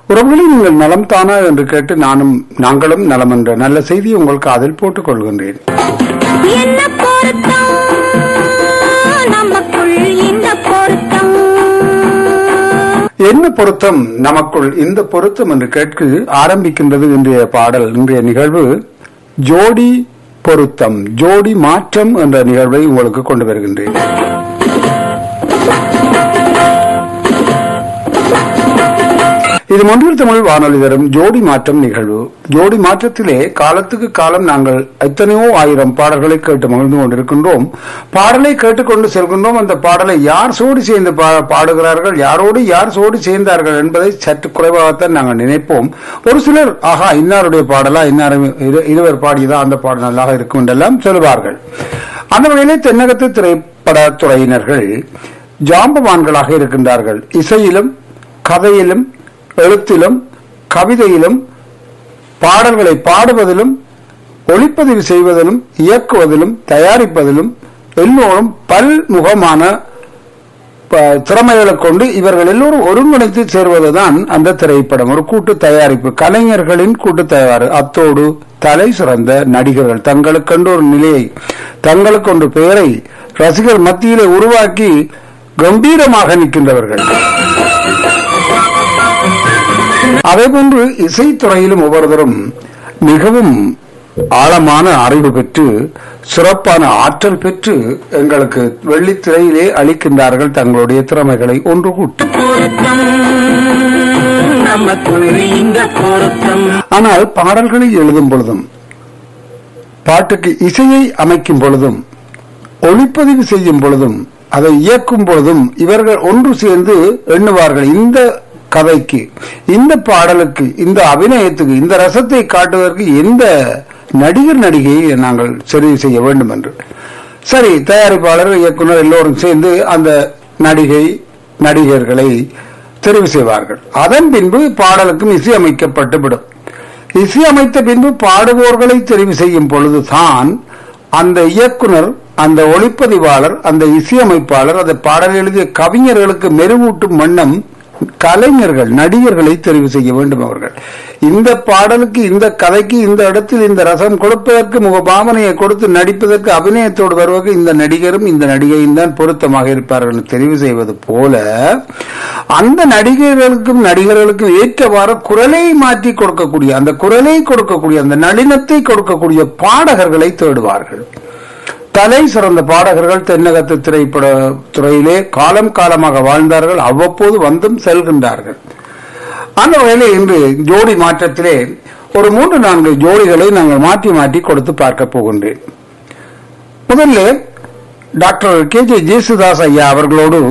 உறவுகளை நீங்கள் நலம் தானா என்று கேட்டு நானும் நாங்களும் நலம் என்ற நல்ல செய்தி உங்கள் காதில் போட்டுக் கொள்கின்றேன் என்ன பொருத்தம் நமக்குள் இந்த பொருத்தம் என்ன பொருத்தம் நமக்குள் இந்த பொருத்தம் என்று கேட்கு ஆரம்பிக்கின்றது இன்றைய பாடல் இன்றைய நிகழ்வு ஜோடி பொருத்தம் ஜோடி மாற்றம் என்ற நிகழ்வை உங்களுக்கு கொண்டு வருகின்றேன் இது மொன்றில் தமிழ் வானொலி தரும் ஜோடி மாற்றம் நிகழ்வு ஜோடி மாற்றத்திலே காலத்துக்கு காலம் நாங்கள் எத்தனையோ ஆயிரம் பாடல்களை கேட்டு மகிழ்ந்து கொண்டிருக்கின்றோம் பாடலை கேட்டுக்கொண்டு செல்கின்றோம் அந்த பாடலை யார் சோடி சேர்ந்து பா- பாடுகிறார்கள் யாரோடு யார் சோடி சேர்ந்தார்கள் என்பதை சற்று குறைவாகத்தான் நாங்கள் நினைப்போம் ஒரு சிலர் ஆஹா இன்னாருடைய பாடலா இன்னார் இரு- இருவர் பாடியதா அந்த பாடல் நல்லாக இருக்கும் என்றெல்லாம் சொல்லுவார்கள் அந்த வகையிலே தென்னகத்து திரைப்படத்துறையினர்கள் ஜாம்பவான்களாக இருக்கின்றார்கள் இசையிலும் கதையிலும் எழுத்திலும் கவிதையிலும் பாடல்களை பாடுவதிலும் ஒளிப்பதிவு செய்வதிலும் இயக்குவதிலும் தயாரிப்பதிலும் எல்லோரும் பல்முகமான ப- திறமைகளை கொண்டு இவர்கள் எல்லோரும் ஒருங்கிணைத்து சேர்வதுதான் அந்த திரைப்படம் ஒரு கூட்டு தயாரிப்பு கலைஞர்களின் கூட்டு தயாரி அத்தோடு தலை சிறந்த நடிகர்கள் தங்களுக்கென்று ஒரு நிலையை தங்களுக்கொன்று பெயரை ரசிகர் மத்தியிலே உருவாக்கி கம்பீரமாக நிற்கின்றவர்கள் அதேபோன்று இசைத்துறையிலும் ஒவ்வொருவரும் மிகவும் ஆழமான அறிவு பெற்று சிறப்பான ஆற்றல் பெற்று எங்களுக்கு வெள்ளித்திரையிலே அளிக்கின்றார்கள் தங்களுடைய திறமைகளை ஒன்று கூட்டி பொருத்தம் நமக்குள் இந்த பொருத்தம் ஆனால் பாடல்களை எழுதும் பொழுதும் பாட்டுக்கு இசையை அமைக்கும் பொழுதும் ஒளிப்பதிவு செய்யும் பொழுதும் அதை இயக்கும் பொழுதும் இவர்கள் ஒன்று சேர்ந்து எண்ணுவார்கள் இந்த கதைக்கு இந்த பாடலுக்கு இந்த அபிநயத்துக்கு இந்த ரசத்தை காட்டுவதற்கு எந்த நடிகர் நடிகையை நாங்கள் தெரிவு செய்ய வேண்டும் என்று சரி தயாரிப்பாளர் இயக்குனர் எல்லோரும் சேர்ந்து அந்த நடிகை நடிகர்களை தெரிவு செய்வார்கள் அதன் பின்பு பாடலுக்கும் இசையமைக்கப்பட்டுவிடும் இசையமைத்த பின்பு பாடுவோர்களை தெரிவு செய்யும் பொழுதுதான் அந்த இயக்குனர் அந்த ஒளிப்பதிவாளர் அந்த இசையமைப்பாளர் அந்த பாடல் எழுதிய கவிஞர்களுக்கு மெருகூட்டும் வண்ணம் கலைஞர்கள் நடிகர்களை தெரிவு செய்ய வேண்டும் அவர்கள் இந்த பாடலுக்கு இந்த கதைக்கு இந்த இடத்தில் இந்த ரசம் கொடுப்பதற்கு முகபாவனையை கொடுத்து நடிப்பதற்கு அபிநயத்தோடு வருவதற்கு இந்த நடிகரும் இந்த நடிகையும் தான் பொருத்தமாக இருப்பார்கள் என்று தெரிவு செய்வது போல அந்த நடிகர்களுக்கும் நடிகர்களுக்கும் ஏற்றவாறு குரலை மாற்றி கொடுக்கக்கூடிய அந்த குரலை கொடுக்கக்கூடிய அந்த நளினத்தை கொடுக்கக்கூடிய பாடகர்களை தேடுவார்கள் தலை சிறந்த பாடகர்கள் தென்னகத்து திரைப்பட துறையிலே காலம் காலமாக வாழ்ந்தார்கள் அவ்வப்போது வந்தும் செல்கின்றார்கள் அந்த வகையிலே இன்று ஜோடி மாற்றத்திலே ஒரு மூன்று நான்கு ஜோடிகளை நாங்கள் மாற்றி மாற்றி கொடுத்து பார்க்க போகின்றேன் முதல்ல டாக்டர் கே ஜே ஜேசுதாஸ் ஐயா அவர்களோடு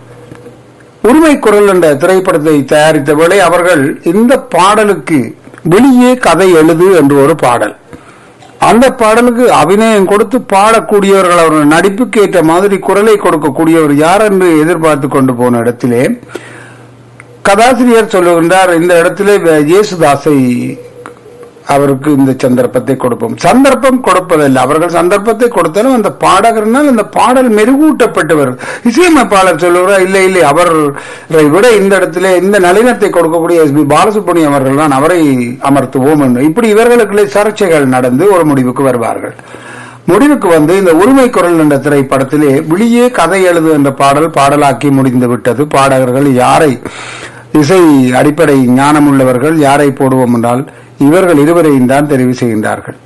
உரிமை குரல் என்ற திரைப்படத்தை தயாரித்த வேளை அவர்கள் இந்த பாடலுக்கு வெளியே கதை எழுது என்று ஒரு பாடல் அந்த பாடலுக்கு அபிநயம் கொடுத்து பாடக்கூடியவர்கள் அவர்கள் நடிப்புக்கு ஏற்ற மாதிரி குரலை கொடுக்கக்கூடியவர் யார் என்று எதிர்பார்த்து கொண்டு போன இடத்திலே கதாசிரியர் சொல்லுகின்றார் இந்த இடத்திலே இயேசுதாஸை அவருக்கு இந்த சந்தர்ப்பத்தை கொடுப்போம் சந்தர்ப்பம் கொடுப்பதில்லை அவர்கள் சந்தர்ப்பத்தை கொடுத்தாலும் அந்த பாடகர்னால் அந்த பாடல் மெருகூட்டப்பட்டவர் இசையமைப்பாளர் சொல்லுகிறார் இல்லை இல்லை அவரை விட இந்த இடத்திலே இந்த நளினத்தை கொடுக்கக்கூடிய எஸ் பி பாலசுப்ரமணியம் அவர்கள் தான் அவரை அமர்த்துவோம் என்று இப்படி இவர்களுக்குள்ளே சர்ச்சைகள் நடந்து ஒரு முடிவுக்கு வருவார்கள் முடிவுக்கு வந்து இந்த உரிமை குரல் என்ற திரைப்படத்திலே வெளியே கதை எழுது என்ற பாடல் பாடலாக்கி முடிந்து விட்டது பாடகர்கள் யாரை இசை அடிப்படை ஞானம் உள்ளவர்கள் யாரை போடுவோம் என்றால் இவர்கள் இருவரையும் தான் தெரிவு செய்கின்றார்கள்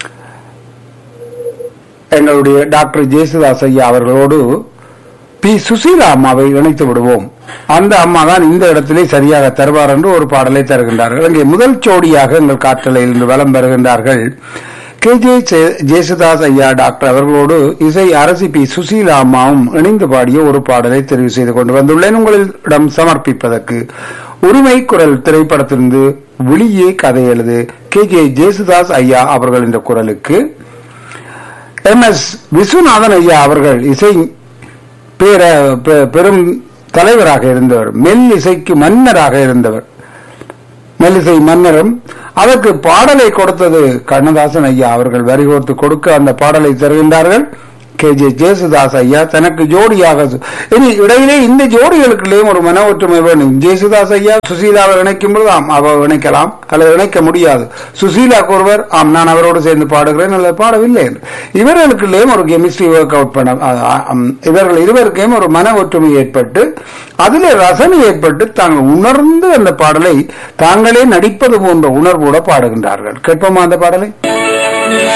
எங்களுடைய டாக்டர் ஜேசுதாஸ் ஐயா அவர்களோடு பி சுசீலா அம்மாவை இணைத்து விடுவோம் அந்த அம்மா தான் இந்த இடத்திலே சரியாக தருவார் என்று ஒரு பாடலை தருகின்றார்கள் இங்கே முதல் ஜோடியாக எங்கள் காற்றலையில் இருந்து வலம் பெறுகின்றார்கள் கே ஜே ஜேசுதாஸ் ஐயா டாக்டர் அவர்களோடு இசை அரசி பி சுசீலா அம்மாவும் இணைந்து பாடிய ஒரு பாடலை தெரிவு செய்து கொண்டு வந்துள்ளேன் உங்களிடம் சமர்ப்பிப்பதற்கு உரிமை குரல் திரைப்படத்திலிருந்து வெளியே கதை எழுது கே ஜே ஜேசுதாஸ் ஐயா அவர்கள் என்ற குரலுக்கு எம் எஸ் விஸ்வநாதன் ஐயா அவர்கள் இசை பேர பெ- பெரும் தலைவராக இருந்தவர் மெல் இசைக்கு மன்னராக இருந்தவர் மெல்லிசை மன்னரும் அதற்கு பாடலை கொடுத்தது கண்ணதாசன் ஐயா அவர்கள் வரிகோர்த்து கொடுக்க அந்த பாடலை தருகின்றார்கள் கே ஜே ஜேசுதாஸ் ஐயா தனக்கு ஜோடியாக சு- இனி இடையிலே இந்த ஜோடிகளுக்குள்ளேயும் ஒரு மன ஒற்றுமை வேணும் ஜேசுதாஸ் ஐயா சுசீலாவை இணைக்கும் பொழுது ஆம் அவ இணைக்கலாம் அல்லது இணைக்க முடியாது சுசீலா ஒருவர் ஆம் நான் அவரோடு சேர்ந்து பாடுகிறேன் அல்லது பாடவில்லை என்று இவர்களுக்குள்ளேயும் ஒரு கெமிஸ்ட்ரி ஒர்க் அவுட் பண்ண ஆ, ஆ, ஆம், இவர்கள் இருவருக்கும் ஒரு மன ஒற்றுமை ஏற்பட்டு அதிலே ரசனை ஏற்பட்டு தாங்கள் உணர்ந்து அந்த பாடலை தாங்களே நடிப்பது போன்ற உணர்வோட பாடுகின்றார்கள் கேட்போமா அந்த பாடலை